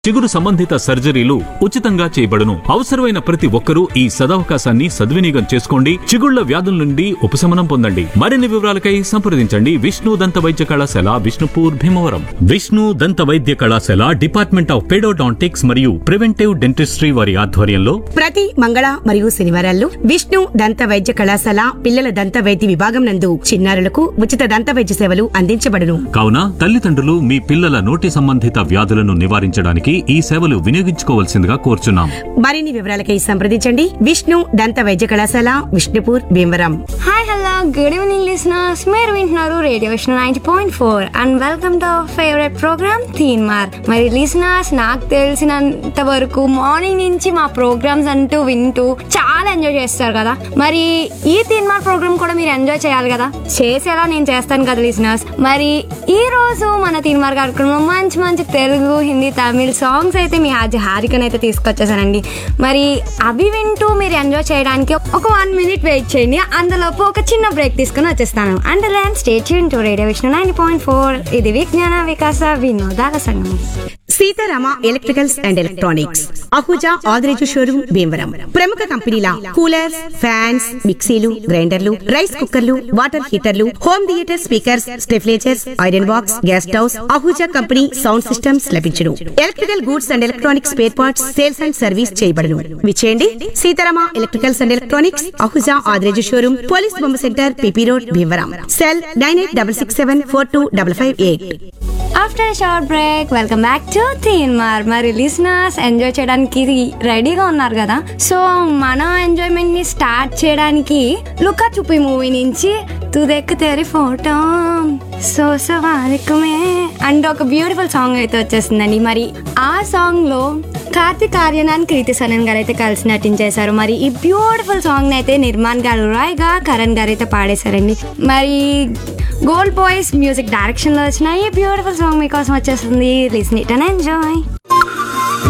చిగురు సంబంధిత సర్జరీలు ఉచితంగా చేయబడును అవసరమైన ప్రతి ఒక్కరూ ఈ సదవకాశాన్ని సద్వినియోగం చేసుకోండి చిగుళ్ల వ్యాధుల నుండి ఉపశమనం పొందండి మరిన్ని వివరాలకై సంప్రదించండి విష్ణు దంత వైద్య కళాశాల విష్ణుపూర్ భీమవరం విష్ణు దంత వైద్య కళాశాల డిపార్ట్మెంట్ ఆఫ్ పెడోడాంటిక్స్ మరియు ప్రివెంటివ్ డెంటిస్ట్రీ వారి ఆధ్వర్యంలో ప్రతి మంగళ మరియు శనివారాల్లో విష్ణు దంత వైద్య కళాశాల పిల్లల దంత వైద్య విభాగం నందు చిన్నారులకు ఉచిత దంత వైద్య సేవలు అందించబడును కావున తల్లిదండ్రులు మీ పిల్లల నోటి సంబంధిత వ్యాధులను నివారించడానికి ఈ సేవలు వినియోగించుకోవాల్సిందిగా కోరుచున్నాం మరిన్ని వివరాలకై సంప్రదించండి విష్ణు దంత వైద్య కళాశాల Vishnupur Bhimavaram hi hello good evening listeners మీరు వింటున్నారు radio Vishnu ninety point four and welcome to our favourite programme Teen Maar మరి లిసనర్స్ నాకు తెలిసినంత వరకు మార్నింగ్ నుంచి మా ప్రోగ్రామ్స్ అంటూ వింటూ చాలా ఎంజాయ్ చేస్తారు కదా మరి ఈ తీన్ మార్ ప్రోగ్రామ్ కూడా మీరు ఎంజాయ్ చేయాలి కదా చేసేలా నేను చేస్తాను కదా లిసనర్స్ మరి ఈ రోజు మన తీన్ మార్ కార్యక్రమంలో మంచి మంచి తెలుగు హిందీ తమిళ్ సాంగ్స్ అయితే మీ ఆజ హారికను అయితే తీసుకొచ్చేసానండి మరి అవి వింటూ మీరు ఎంజాయ్ చేయడానికి ఒక వన్ మినిట్ వెయిట్ చేయండి అందులోపు ఒక చిన్న బ్రేక్ తీసుకుని వచ్చేస్తాను అండ్ ల్యాండ్ stay tuned to radio Vishnu nine point four ఇది విజ్ఞాన వికాస వినోదాల సంగమం Seetharama electricals and electronics Ahuja Adireju showroom Bhimavaram ప్రముఖ కంపెనీల కూలర్స్ ఫ్యాన్స్ మిక్సీలు గ్రైండర్లు రైస్ కుక్కర్లు వాటర్ హీటర్లు home theatre speakers stabilisers iron box gas stoves Ahuja company sound systems లభించును electrical goods and electronics spare parts sales and service చేయబడును విచేయండి Seetharama electricals and electronics Ahuja Adireju showroom police Bomma centre PP road Bhimavaram cell nine eight double six seven four two double five eight after short break welcome back to Teen Maar మరి listeners enjoy చేయడానికి రెడీగా ఉన్నారు కదా so మన enjoyment ని start చేయడానికి లుకా చూపి మూవీ నుంచి తుదెక్కు తెరి ఫోటో సో సవారికమే అండ్ ఒక బ్యూటిఫుల్ సాంగ్ అయితే వచ్చేసిందండి మరి ఆ సాంగ్ లో కార్తిక్ ఆర్యన్ అండ్ కృతి సనన్ గారు అయితే కలిసి నటించేశారు మరి ఈ బ్యూటిఫుల్ సాంగ్ అయితే నిర్మాణ్ గారు రాయ్ గా కరణ్ గారు అయితే పాడేశారండి మరి గోల్డ్ బాయ్స్ మ్యూజిక్ డైరెక్షన్ లో వచ్చిన ఈ బ్యూటిఫుల్ సాంగ్ మీకోసం వచ్చేస్తుంది లిసన్ ఇట్ అండ్ ఎంజాయ్